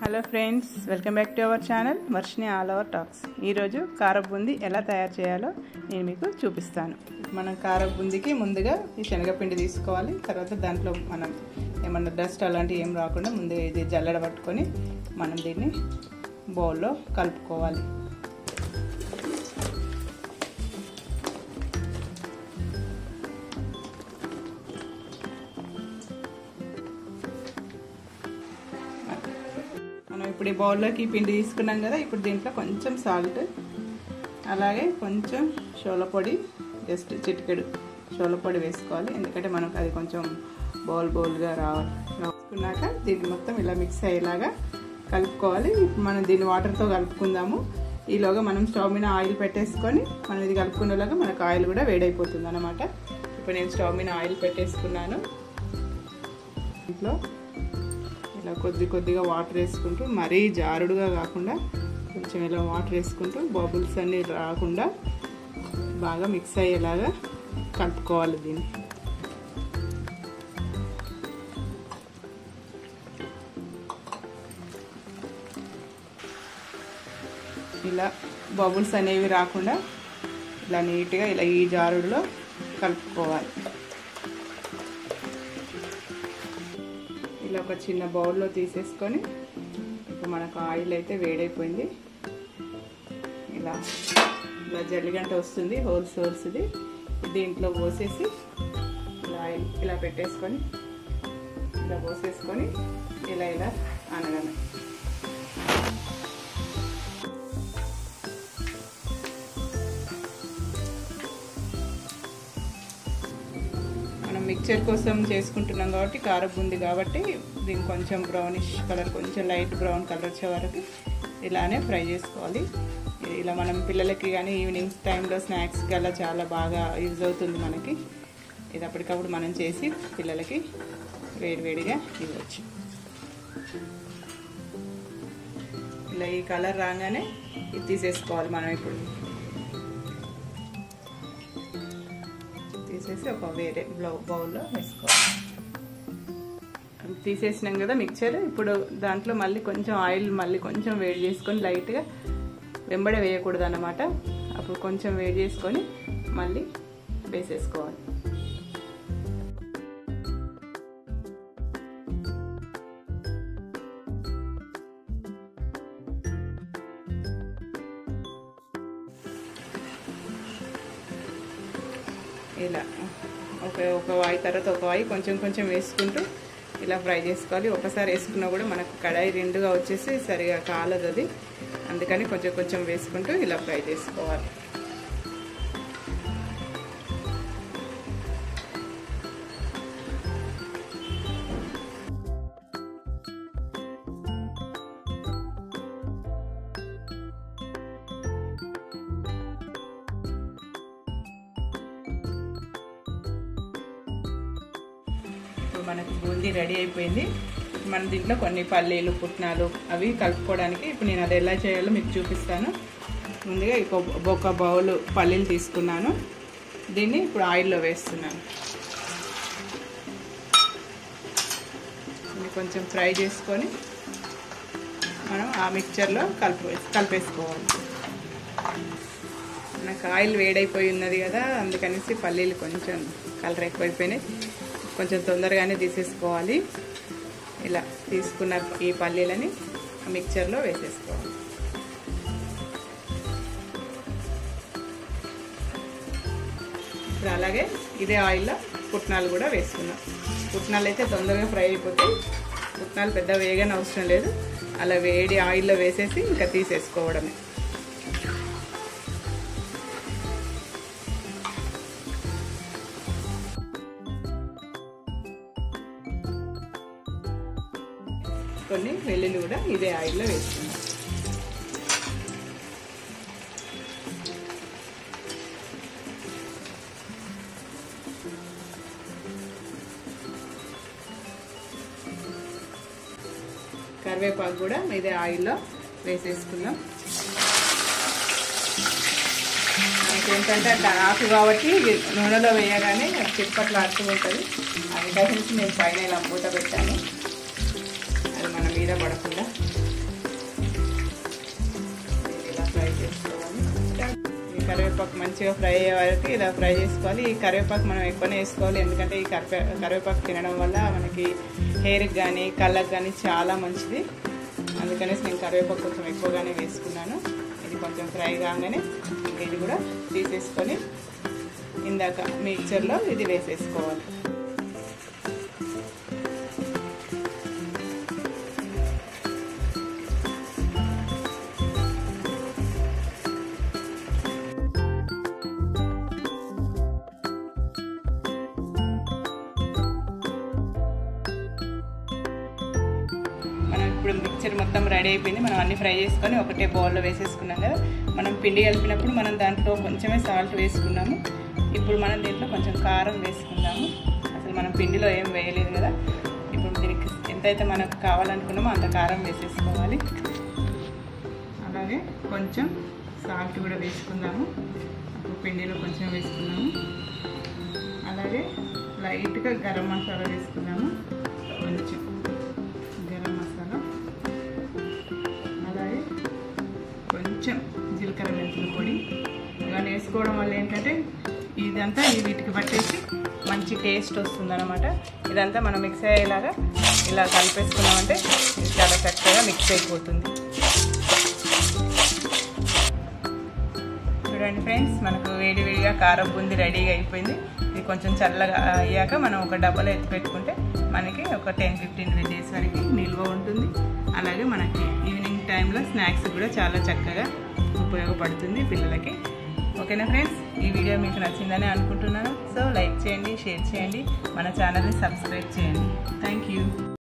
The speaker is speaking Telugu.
hello friends welcome back to our channel Varshini all our talks ఈరోజు కార బూందీ ఎలా తయారు చేయాలో నేను మీకు చూపిస్తాను మనం కార బూందీకి ముందుగా ఈ శనగపిండి తీసుకోవాలి తర్వాత దాంట్లో మనం ఏమన్నా డస్ట్ అలాంటివి ఏం రాకుండా ముందుగా ఇది జల్లెడ పట్టుకొని మనం దీన్ని బౌల్లో కలుపుకోవాలి మనం ఇప్పుడు ఈ బౌల్లోకి పిండి తీసుకున్నాం కదా ఇప్పుడు దీంట్లో కొంచెం సాల్ట్ అలాగే కొంచెం షోల పొడి జస్ట్ చిటికెడు షోల పొడి వేసుకోవాలి ఎందుకంటే మనకు అది కొంచెం బౌల్ బౌల్గా రావాలి రాసుకున్నాక దీన్ని మొత్తం ఇలా మిక్స్ అయ్యేలాగా కలుపుకోవాలి మనం దీన్ని వాటర్తో కలుపుకుందాము ఈలోగా మనం స్టవ్ మీద ఆయిల్ పెట్టేసుకొని మనం ఇది కలుపుకునేలాగా మనకు ఆయిల్ కూడా వేడైపోతుంది అనమాట ఇప్పుడు నేను స్టవ్ మీద ఆయిల్ పెట్టేసుకున్నాను ఇంట్లో ఇలా కొద్ది కొద్దిగా వాటర్ వేసుకుంటూ మరీ జారుడుగా కాకుండా కొంచెం ఇలా వాటర్ వేసుకుంటూ బబుల్స్ అన్నీ రాకుండా బాగా మిక్స్ అయ్యేలాగా కలుపుకోవాలి దీన్ని ఇలా బబుల్స్ అనేవి రాకుండా ఇలా నీట్గా ఇలా ఈ జారుడులో కలుపుకోవాలి ఇలా ఒక చిన్న బౌల్లో తీసేసుకొని ఇప్పుడు మనకు ఆయిల్ అయితే వేడైపోయింది ఇలా ఇలా జల్లిగంట వస్తుంది హోల్స్ హోల్స్ది దీంట్లో పోసేసి ఇలా ఆయిల్ ఇలా పెట్టేసుకొని ఇలా పోసేసుకొని ఇలా ఇలా అనగానే మనం మిక్చర్ కోసం చేసుకుంటున్నాం కాబట్టి కారం ఉంది కాబట్టి దీన్ని కొంచెం బ్రౌనిష్ కలర్ కొంచెం లైట్ బ్రౌన్ కలర్ వచ్చే వరకు ఇలానే ఫ్రై చేసుకోవాలి ఇలా మనం పిల్లలకి కానీ ఈవినింగ్ టైంలో స్నాక్స్కి అలా చాలా బాగా యూజ్ అవుతుంది మనకి ఇది అప్పటికప్పుడు మనం చేసి పిల్లలకి వేడివేడిగా ఇవ్వచ్చు ఇలా ఈ కలర్ రాగానే ఇది తీసేసుకోవాలి మనం ఇప్పుడు తీసేసి ఒక వేరే బ్లౌ బౌల్లో వేసుకోవాలి తీసేసినాం కదా మిక్చర్ ఇప్పుడు దాంట్లో మళ్ళీ కొంచెం ఆయిల్ మళ్ళీ కొంచెం వేడి చేసుకొని లైట్గా వెంబడే వేయకూడదు అన్నమాట అప్పుడు కొంచెం వేడి చేసుకొని మళ్ళీ వేసేసుకోవాలి ఇలా ఒక ఒక వాయి తర్వాత ఒక వాయి కొంచెం కొంచెం వేసుకుంటూ ఇలా ఫ్రై చేసుకోవాలి ఒకసారి వేసుకున్నా కూడా మనకు కడాయి రెండుగా వచ్చేసి సరిగా కాలదు అది అందుకని కొంచెం కొంచెం వేసుకుంటూ ఇలా ఫ్రై చేసుకోవాలి ఇప్పుడు మనకు బూందీ రెడీ అయిపోయింది మన దీంట్లో కొన్ని పల్లీలు పుట్నాలు అవి కలుపుకోవడానికి ఇప్పుడు నేను అది ఎలా చేయాలో మీకు చూపిస్తాను ముందుగా ఒక బౌల్ పల్లీలు తీసుకున్నాను దీన్ని ఇప్పుడు ఆయిల్లో వేస్తున్నాను కొంచెం ఫ్రై చేసుకొని మనం ఆ మిక్చర్లో కలిపి కలిపేసుకోవాలి నాకు ఆయిల్ వేడైపోయి ఉన్నది కదా అందుకనేసి పల్లీలు కొంచెం కలర్ ఎక్కువైపోయినాయి కొంచెం తొందరగానే తీసేసుకోవాలి ఇలా తీసుకున్న ఈ పల్లీలని మిక్చర్లో వేసేసుకోవాలి ఇప్పుడు అలాగే ఇదే ఆయిల్లో పుట్నాలు కూడా వేసుకున్నాం పుట్నాలు అయితే తొందరగా ఫ్రై అయిపోతాయి పుట్నాలు పెద్ద వేగన అవసరం లేదు అలా వేడి ఆయిల్లో వేసేసి ఇంకా తీసేసుకోవడమే కొన్ని వెల్లుల్లి కూడా ఇదే ఆయిల్లో వేసుకున్నాం కరివేపాకు కూడా ఇదే ఆయిల్లో వేసేసుకుందాం మనకేంటంటే ఆకు కాబట్టి నూనెలో వేయగానే చిప్పట్లు ఆడుతూ ఉంటుంది అందుకని నేను పైన ఇలా మూత పెట్టాను అది మన మీద పడకుండా కరివేపాకు మంచిగా ఫ్రై అయ్యే వరకు ఇలా ఫ్రై చేసుకోవాలి ఈ కరివేపాకు మనం ఎక్కువనే వేసుకోవాలి ఎందుకంటే ఈ కరివే కరివేపాకు తినడం వల్ల మనకి హెయిర్కి కానీ కళ్ళకి కానీ చాలా మంచిది అందుకనేసి నేను కరివేపాకు కొంచెం ఎక్కువగానే వేసుకున్నాను ఇది కొంచెం ఫ్రై కాగానే ఇది కూడా తీసేసుకొని ఇందాక మిక్చర్లో ఇది వేసేసుకోవాలి మనం ఇప్పుడు మిక్చర్ మొత్తం రెడీ అయిపోయింది మనం అన్ని ఫ్రై చేసుకొని ఒకటే బౌల్లో వేసేసుకున్నాం కదా మనం పిండి కలిపినప్పుడు మనం దాంట్లో కొంచెమే సాల్ట్ వేసుకున్నాము ఇప్పుడు మనం దీంట్లో కొంచెం కారం వేసుకుందాము అసలు మనం పిండిలో ఏం వేయలేదు కదా ఇప్పుడు దీనికి ఎంతైతే మనకు కావాలనుకున్నామో అంత కారం వేసేసుకోవాలి అలాగే కొంచెం సాల్ట్ కూడా వేసుకుందాము అప్పుడు పిండిలో కొంచెం వేసుకున్నాము అలాగే లైట్గా గరం మసాలా వేసుకున్నాము కొంచెం గరం మసాలా అలాగే కొంచెం జీలకర్ర మెంతుల పొడి ఇవన్నీ వేసుకోవడం వల్ల ఏంటంటే ఇదంతా ఈ వీటికి పట్టేసి మంచి టేస్ట్ వస్తుంది అనమాట ఇదంతా మనం మిక్స్ అయ్యేలాగా ఇలా కలిపేసుకున్నామంటే ఇది చాలా చక్కగా మిక్స్ అయిపోతుంది చూడండి ఫ్రెండ్స్ మనకు వేడి వేడిగా కారం బూంది రెడీగా అయిపోయింది ఇది కొంచెం చల్లగా అయ్యాక మనం ఒక డబ్బాలో ఎత్తి పెట్టుకుంటే మనకి ఒక టెన్ ఫిఫ్టీన్ డేస్ వరకు నిల్వ ఉంటుంది అలాగే మనకి ఈవినింగ్ టైంలో స్నాక్స్ కూడా చాలా చక్కగా ఉపయోగపడుతుంది పిల్లలకి ఓకేనా ఫ్రెండ్స్ ఈ వీడియో మీకు నచ్చిందని అనుకుంటున్నాను సో లైక్ చేయండి షేర్ చేయండి మన ఛానల్ని సబ్స్క్రైబ్ చేయండి థ్యాంక్ యూ